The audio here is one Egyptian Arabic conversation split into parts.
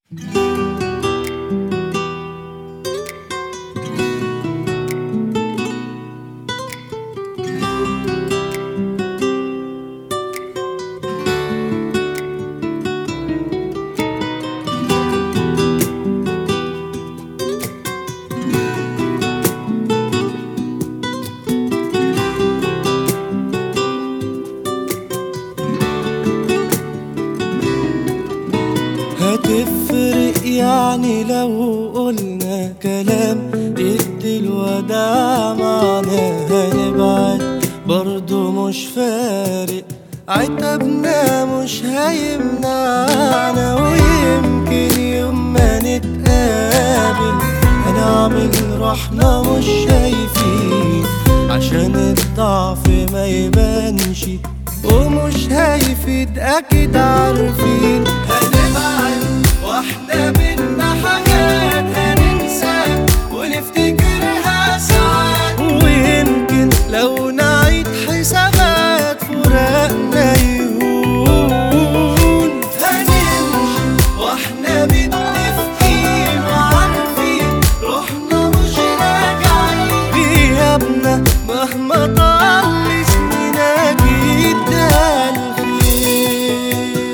هتفرق يعني لو قلنا كلام يدي الوداع معناه هنبعد برضو مش فارق عتبنا مش هيمنعنا ويمكن يوم ما نتقابل هنعمل رحمة مش شايفين عشان الضعف ما يبانش ومش هيفيد اكيد عارفين هنبعد واحنا بينا حاجات هننسى ونفتكرها ساعات ويمكن لو نعيد حسابات فراقنا يهون هنمشي واحنا متفقين وعارفين روحنا مش راجعين غيابنا مهما طال سنين اكيد ده الخير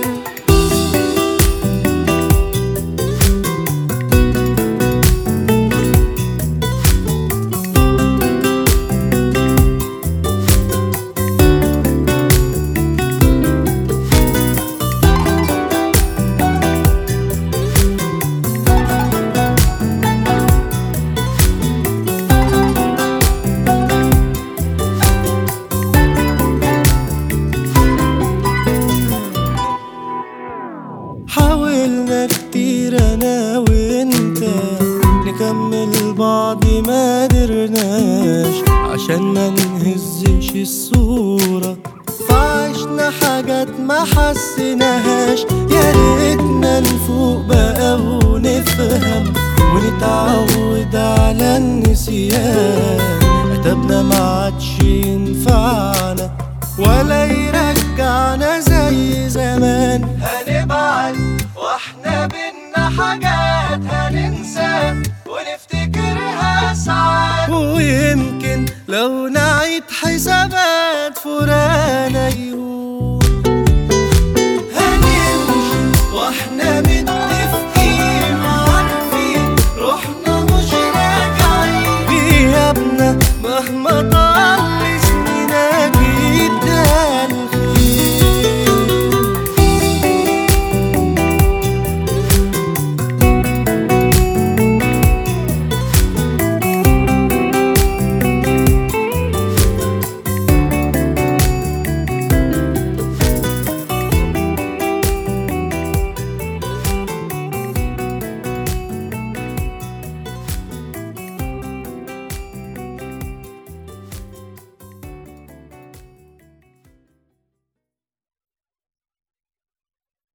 حاولنا كتير انا وانت نكمل بعض ما درناش عشان ما نهزش الصورة فعشنا حاجات ما حسناهاش يا ريتنا نفوق بقى ونفهم ونتعود على النسيان عتبنا ما عادش ينفعنا ولا يرجعنا زي زمان هنبعد واحنا بينا حاجات هننسى ونفتكرها ساعات ويمكن لو نعيد حسابات فرانا